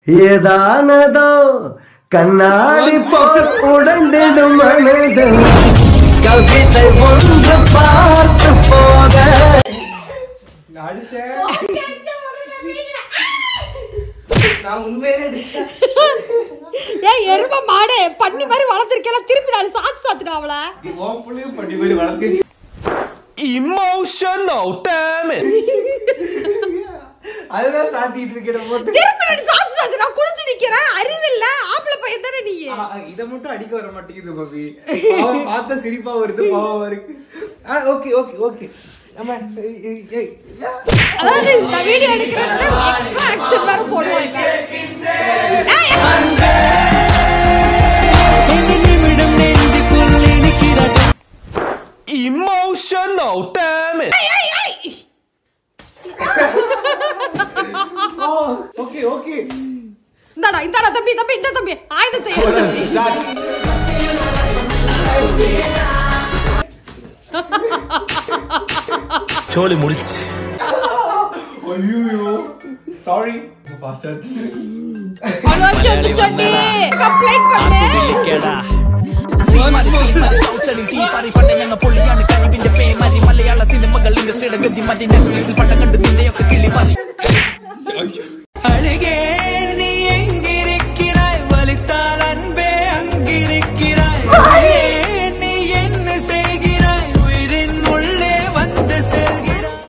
ஏதானதோ கண்ணாடி போல் உடைந்திடும் மனது கவிதை ஒன்று பார்த்து போக நான் அடிச்சேன் நான் உண்மையிலே அடிச்சேன் ஏய் எரும மாடு பண்ணி மாதிரி வளர்த்துருக்கேன் திருப்பி நாலு சாத்து சாத்துடா அவள உன் புள்ளையும் பண்ணி மாதிரி வளர்த்துச்சு Emotional, damn it! அதுதான் சாத்திட்டு இருக்கேன் போட்டு திருப்பி நாலு சாத்து சாத்து நான் குடிச்சு நிக்கிறேன் அறிவில்ல ஆம்பளை பையன் தானே நீ ஆ, இத மட்டும் அடிக்க வர மாட்டேங்குது பாபி பாவம் பார்த்த சிரிப்பா வருது பாவம் இருக்கு ஆ ஓகே ஓகே ஓகே ஆமா ஏய், ஏய், ஏய். அதாவது இந்த வீடியோ எடுக்கிறது எக்ஸ்ட்ரா ஆக்ஷன் வேற போடுவாங்க ஏய், Emotional, damn it! ஓ ஓகே ஓகே இந்தாடா இந்தாடா தம்பி தம்பி இந்த தம்பி ஆயுதத்தை எடு தம்பி. சோலி முடிச்சு ஐயோ சாரி ஃபாஸ்டா அவ்வளோ சொட்டு சொட்டி கம்ப்ளைண்ட் பண்ணு കേടാ സീമാരി സീമാരി സൗച്ചടി തീപ്പാരി പണ്ട് ഞങ്ങൾ പൊള്ളിയാണ് കഴിവിന്റെ പേമാരി മലയാള സിനിമകൾ ഇൻഡസ്ട്രിയുടെ ഗതി മതി നെറ്റ്ഫ്ലിക്സിൽ പട്ടം കണ്ട് നിന്നെയൊക്കെ കിളി മതി അഴകേ